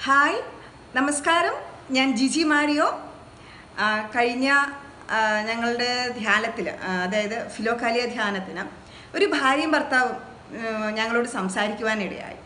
hi നമസ്കാരം ഞാൻ Jiji Mario ആ, കഴിഞ്ഞ ആ, ഞങ്ങളുടെ ധ്യാനത്തിൽ അതായത് ഫിലോകാലിയ ധ്യാനത്തിന് ഒരു ഭാര്യയും ഭർത്താവും ഉം, ഞങ്ങളോട് സംസാരിക്കുവാനിടയായി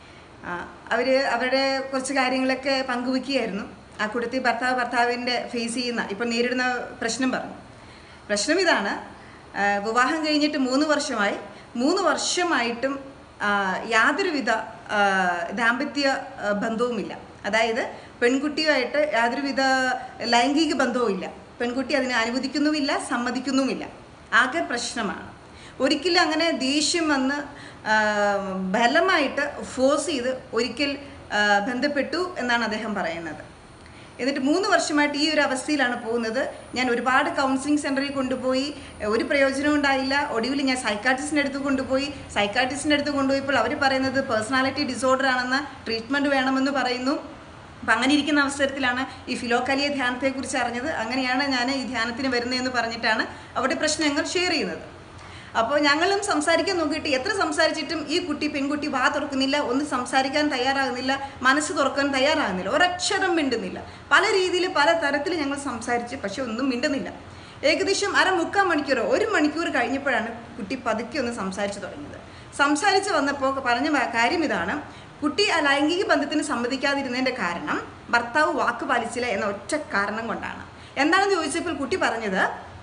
അവർ അവരുടെ കുറച്ച് കാര്യങ്ങളൊക്കെ പങ്കുവെക്കുകയായിരുന്നു ആ കൂട്ടത്തിൽ ഭർത്താവ് ഭർത്താവിൻ്റെ ഫേസ് ചെയ്യുന്ന ഇപ്പം നേരിടുന്ന പ്രശ്നം പറഞ്ഞു പ്രശ്നം ഇതാണ് ആ, വിവാഹം കഴിഞ്ഞിട്ട് മൂന്ന് വർഷമായി മൂന്ന് വർഷമായിട്ടും ആ, യാതൊരുവിധ ആ, ദാമ്പത്യ ആ, ബന്ധവുമില്ല അതായത് പെൺകുട്ടിയുമായിട്ട് യാതൊരുവിധ ലൈംഗിക ബന്ധവും ഇല്ല പെൺകുട്ടി അതിനെ അനുവദിക്കുന്നുമില്ല സമ്മതിക്കുന്നുമില്ല ആകെ പ്രശ്നമാണ് ഒരിക്കലും അങ്ങനെ ദേഷ്യം വന്ന് ആ, ബലമായിട്ട് ഫോഴ്സ് ചെയ്ത് ഒരിക്കൽ ആ, ബന്ധപ്പെട്ടു എന്നാണ് അദ്ദേഹം പറയുന്നത് എന്നിട്ട് മൂന്ന് വർഷമായിട്ട് ഈ ഒരു അവസ്ഥയിലാണ് പോകുന്നത് ഞാൻ ഒരുപാട് കൗൺസിലിംഗ് സെൻറ്ററിൽ കൊണ്ടുപോയി ഒരു പ്രയോജനവും ഉണ്ടായില്ല ഒടുവിൽ ഞാൻ സൈക്കാട്രിസ്റ്റിൻ്റെ അടുത്ത് കൊണ്ടുപോയി സൈക്കാട്രിസ്റ്റിൻ്റെ അടുത്ത് കൊണ്ടുപോയപ്പോൾ അവർ പറയുന്നത് പേഴ്സണാലിറ്റി ഡിസോർഡർ ആണെന്ന് ട്രീറ്റ്മെൻറ്റ് വേണമെന്ന് പറയുന്നു അപ്പം അങ്ങനെ ഇരിക്കുന്ന അവസരത്തിലാണ് ഈ ഫിലോക്കാലിയ ധ്യാനത്തെക്കുറിച്ച് അറിഞ്ഞത് അങ്ങനെയാണ് ഞാൻ ഈ ധ്യാനത്തിന് വരുന്നതെന്ന് പറഞ്ഞിട്ടാണ് അവിടെ പ്രശ്നങ്ങൾ ഷെയർ ചെയ്യുന്നത് അപ്പോൾ ഞങ്ങളും സംസാരിക്കാൻ നോക്കിയിട്ട് എത്ര സംസാരിച്ചിട്ടും ഈ കുട്ടി പെൺകുട്ടി വാ തുറക്കുന്നില്ല ഒന്ന് സംസാരിക്കാൻ തയ്യാറാകുന്നില്ല മനസ്സ് തുറക്കാൻ തയ്യാറാകുന്നില്ല ഒരക്ഷരം മിണ്ടുന്നില്ല പല രീതിയിൽ പല തരത്തിൽ ഞങ്ങൾ സംസാരിച്ച് പക്ഷെ ഒന്നും മിണ്ടുന്നില്ല ഏകദേശം അര മുക്കാൽ മണിക്കൂറോ ഒരു മണിക്കൂർ കഴിഞ്ഞപ്പോഴാണ് കുട്ടി പതുക്കെ ഒന്ന് സംസാരിച്ചു തുടങ്ങിയത് സംസാരിച്ച് വന്നപ്പോൾ പറഞ്ഞ വ- കാര്യം ഇതാണ് കുട്ടി ആ ലൈംഗിക ബന്ധത്തിന് സമ്മതിക്കാതിരുന്നതിൻ്റെ കാരണം ഭർത്താവ് വാക്ക് പാലിച്ചില്ല എന്ന ഒറ്റ കാരണം കൊണ്ടാണ് എന്താണെന്ന് ചോദിച്ചപ്പോൾ കുട്ടി പറഞ്ഞത്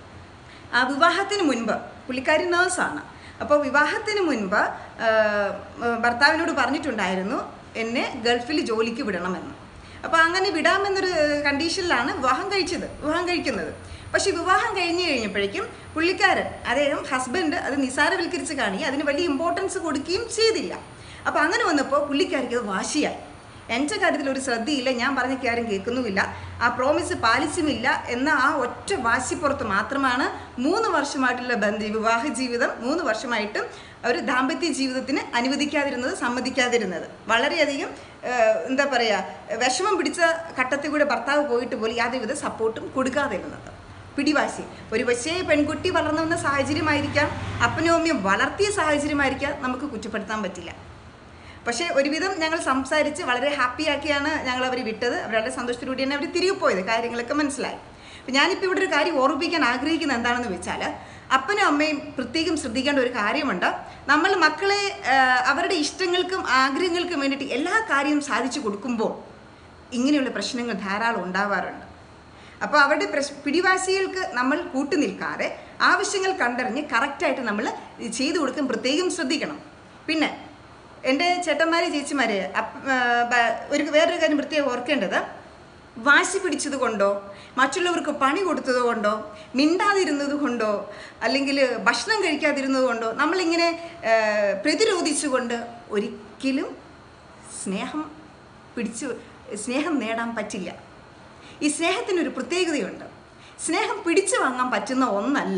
ആ വിവാഹത്തിന് മുൻപ് പുള്ളിക്കാരി നേഴ്സാണ് അപ്പോൾ വിവാഹത്തിന് മുൻപ് ആ, ഭർത്താവിനോട് പറഞ്ഞിട്ടുണ്ടായിരുന്നു എന്നെ ഗൾഫിൽ ജോലിക്ക് വിടണമെന്ന് അപ്പോൾ അങ്ങനെ വിടാമെന്നൊരു കണ്ടീഷനിലാണ് വിവാഹം കഴിച്ചത് വിവാഹം കഴിക്കുന്നത് പക്ഷെ വിവാഹം കഴിഞ്ഞ് കഴിഞ്ഞപ്പോഴേക്കും പുള്ളിക്കാരൻ അദ്ദേഹം ഹസ്ബൻഡ് അത് നിസാരവൽക്കരിച്ച് കാണുകയും അതിന് വലിയ ഇമ്പോർട്ടൻസ് കൊടുക്കുകയും ചെയ്തില്ല അപ്പോൾ അങ്ങനെ വന്നപ്പോൾ പുള്ളിക്കാരിക്ക് അത് വാശിയായി എൻ്റെ കാര്യത്തിൽ ഒരു ശ്രദ്ധയില്ല ഞാൻ പറഞ്ഞ കാര്യം കേൾക്കുന്നുമില്ല ആ പ്രോമിസ് പാലിച്ചുമില്ല എന്ന ആ ഒറ്റ വാശിപ്പുറത്ത് മാത്രമാണ് മൂന്ന് വർഷമായിട്ടുള്ള ബന്ധ വിവാഹ ജീവിതം മൂന്ന് വർഷമായിട്ടും ഒരു ദാമ്പത്യ ജീവിതത്തിന് അനുവദിക്കാതിരുന്നത് സമ്മതിക്കാതിരുന്നത് വളരെയധികം ഏഹ്, എന്താ പറയുക വിഷമം പിടിച്ച ഘട്ടത്തിൽ കൂടെ ഭർത്താവ് പോയിട്ട് പോലും യാതൊരുവിധ സപ്പോർട്ടും കൊടുക്കാതിരുന്നത് പിടിവാശി ഒരു പക്ഷേ പെൺകുട്ടി വളർന്നു വന്ന സാഹചര്യമായിരിക്കാം അപ്പനും അമ്മയും വളർത്തിയ സാഹചര്യമായിരിക്കാം നമുക്ക് കുറ്റപ്പെടുത്താൻ പറ്റില്ല പക്ഷേ ഒരുവിധം ഞങ്ങൾ സംസാരിച്ച് വളരെ ഹാപ്പിയാക്കിയാണ് ഞങ്ങൾ അവർ വിട്ടത് അവരുടെ സന്തോഷത്തിലൂടെയാണ് അവർ തിരികെ പോയത് കാര്യങ്ങളൊക്കെ മനസ്സിലായി അപ്പം ഞാനിപ്പോൾ ഇവിടെ ഒരു കാര്യം ഓർമ്മിപ്പിക്കാൻ ആഗ്രഹിക്കുന്നത് എന്താണെന്ന് വെച്ചാൽ അപ്പനും അമ്മയും പ്രത്യേകം ശ്രദ്ധിക്കേണ്ട ഒരു കാര്യമുണ്ട് നമ്മൾ മക്കളെ ആ, അവരുടെ ഇഷ്ടങ്ങൾക്കും ആഗ്രഹങ്ങൾക്കും വേണ്ടിയിട്ട് എല്ലാ കാര്യവും സാധിച്ചു കൊടുക്കുമ്പോൾ ഇങ്ങനെയുള്ള പ്രശ്നങ്ങൾ ധാരാളം ഉണ്ടാവാറുണ്ട് അപ്പോൾ അവരുടെ പ്രശ് പിടിവാശികൾക്ക് നമ്മൾ കൂട്ടുനിൽക്കാതെ ആവശ്യങ്ങൾ കണ്ടറിഞ്ഞ് കറക്റ്റായിട്ട് നമ്മൾ ചെയ്തു കൊടുക്കാൻ പ്രത്യേകം ശ്രദ്ധിക്കണം പിന്നെ എൻ്റെ ചേട്ടന്മാരെ ചേച്ചിമാരെ അപ്പ് ആ, ബ- ഒരു വേറൊരു കാര്യം പ്രത്യേകം ഓർക്കേണ്ടത് വാശി പിടിച്ചത് കൊണ്ടോ മറ്റുള്ളവർക്ക് പണി കൊടുത്തത് കൊണ്ടോ മിണ്ടാതിരുന്നത് കൊണ്ടോ അല്ലെങ്കിൽ ഭക്ഷണം കഴിക്കാതിരുന്നത് കൊണ്ടോ നമ്മളിങ്ങനെ ആ, പ്രതിരോധിച്ചുകൊണ്ട് ഒരിക്കലും സ്നേഹം പിടിച്ചു സ്നേഹം നേടാൻ പറ്റില്ല ഈ സ്നേഹത്തിനൊരു പ്രത്യേകതയുണ്ട് സ്നേഹം പിടിച്ചു വാങ്ങാൻ പറ്റുന്ന ഒന്നല്ല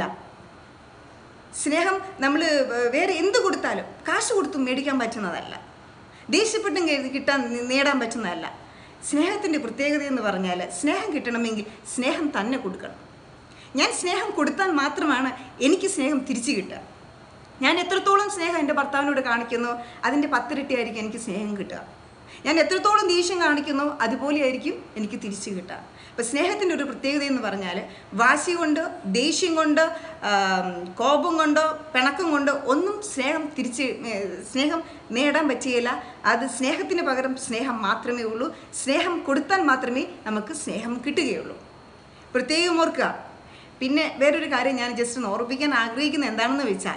സ്നേഹം നമ്മൾ വേറെ എന്ത് കൊടുത്താലും കാശ് കൊടുത്തും മേടിക്കാൻ പറ്റുന്നതല്ല ദേഷ്യപ്പെട്ടും കരുതി കിട്ടാൻ നേടാൻ പറ്റുന്നതല്ല സ്നേഹത്തിൻ്റെ പ്രത്യേകത എന്ന് പറഞ്ഞാൽ സ്നേഹം കിട്ടണമെങ്കിൽ സ്നേഹം തന്നെ കൊടുക്കണം ഞാൻ സ്നേഹം കൊടുത്താൽ മാത്രമാണ് എനിക്ക് സ്നേഹം തിരിച്ചു കിട്ടുക ഞാൻ എത്രത്തോളം സ്നേഹം എൻ്റെ ഭർത്താവിനോട് കാണിക്കുന്നു അതിൻ്റെ പത്തിരട്ടിയായിരിക്കും എനിക്ക് സ്നേഹം കിട്ടുക ഞാൻ എത്രത്തോളം ദേഷ്യം കാണിക്കുന്നു അതുപോലെയായിരിക്കും എനിക്ക് തിരിച്ചു കിട്ടുക അപ്പോൾ സ്നേഹത്തിൻ്റെ ഒരു പ്രത്യേകത എന്ന് പറഞ്ഞാൽ വാശി കൊണ്ട് ദേഷ്യം കൊണ്ട് ആം, കോപം കൊണ്ടോ പിണക്കം കൊണ്ടോ ഒന്നും സ്നേഹം തിരിച്ച് ഏ, സ്നേഹം നേടാൻ പറ്റുകയില്ല അത് സ്നേഹത്തിന് പകരം സ്നേഹം മാത്രമേ ഉള്ളൂ സ്നേഹം കൊടുത്താൽ മാത്രമേ നമുക്ക് സ്നേഹം കിട്ടുകയുള്ളൂ പ്രത്യേകം ഓർക്കുക പിന്നെ വേറൊരു കാര്യം ഞാൻ ജസ്റ്റ് ഒന്ന് ഓർമ്മിപ്പിക്കാൻ ആഗ്രഹിക്കുന്നത് എന്താണെന്ന് വെച്ചാൽ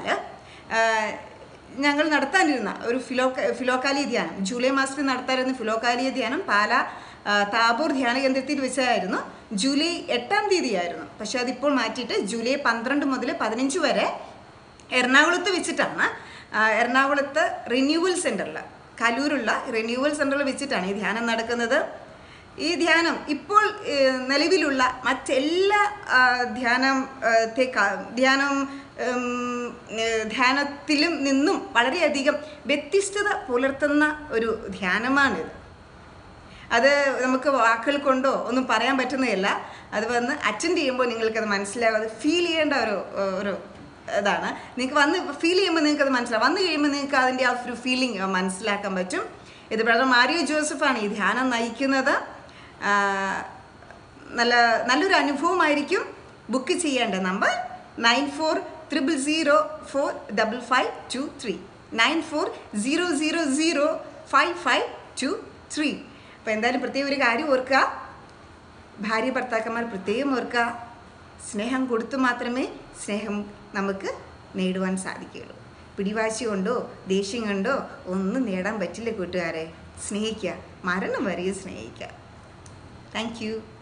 ഞങ്ങൾ നടത്താനിരുന്ന ഒരു ഫിലോ ഫിലോക്കാലിയ ധ്യാനം ജൂലൈ മാസത്തിൽ നടത്താനിരുന്ന ഫിലോക്കാലിയ ധ്യാനം പാല ആ, താബോർ ധ്യാന കേന്ദ്രത്തിൽ വെച്ചായിരുന്നു ജൂലൈ എട്ടാം തീയതിയായിരുന്നു പക്ഷേ അതിപ്പോൾ മാറ്റിയിട്ട് ജൂലൈ പന്ത്രണ്ട് മുതൽ പതിനഞ്ച് വരെ എറണാകുളത്ത് വെച്ചിട്ടാണ് ആ, എറണാകുളത്ത് റിന്യൂവൽ സെൻറ്ററിൽ കലൂരുള്ള റിന്യൂവൽ സെൻറ്ററിൽ വെച്ചിട്ടാണ് ഈ ധ്യാനം നടക്കുന്നത് ഈ ധ്യാനം ഇപ്പോൾ ഏഹ്, നിലവിലുള്ള മറ്റെല്ലാ ആ, ധ്യാനം ഏഹ്, ത്തെ ക- ധ്യാനം ഉം, ഏഹ്, ധ്യാനത്തിലും നിന്നും വളരെയധികം വ്യത്യസ്തത പുലർത്തുന്ന ഒരു ധ്യാനമാണിത് അത് നമുക്ക് വാക്കുകൾ കൊണ്ടോ ഒന്നും പറയാൻ പറ്റുന്നതല്ല അത് വന്ന് അറ്റൻഡ് ചെയ്യുമ്പോൾ നിങ്ങൾക്കത് മനസ്സിലാവും അത് ഫീൽ ചെയ്യേണ്ട ഒരു ഒരു ഇതാണ് നിങ്ങൾക്ക് വന്ന് ഫീൽ ചെയ്യുമ്പോൾ നിങ്ങൾക്ക് അത് മനസ്സിലാവും വന്നു കഴിയുമ്പോൾ നിങ്ങൾക്ക് അതിൻ്റെ ആ ഒരു ഫീലിംഗ് മനസ്സിലാക്കാൻ പറ്റും ഇത് ബ്രദർ മാരിയോ ജോസഫാണ് ഈ ധ്യാനം നയിക്കുന്നത് ആ, നല്ല നല്ലൊരു അനുഭവമായിരിക്കും ബുക്ക് ചെയ്യേണ്ട number nine four triple zero four double five two three nine four zero zero zero five five two three അപ്പോൾ എന്തായാലും പ്രത്യേകം ഒരു കാര്യം ഓർക്കുക ഭാര്യ ഭർത്താക്കന്മാർ പ്രത്യേകം ഓർക്കുക സ്നേഹം കൊടുത്തു മാത്രമേ സ്നേഹം നമുക്ക് നേടുവാൻ സാധിക്കുകയുള്ളൂ പിടിവാശി കൊണ്ടോ ദേഷ്യം കൊണ്ടോ ഒന്നും നേടാൻ പറ്റില്ല കൂട്ടുകാരെ സ്നേഹിക്കുക മരണം വരെയും സ്നേഹിക്കുക താങ്ക് യു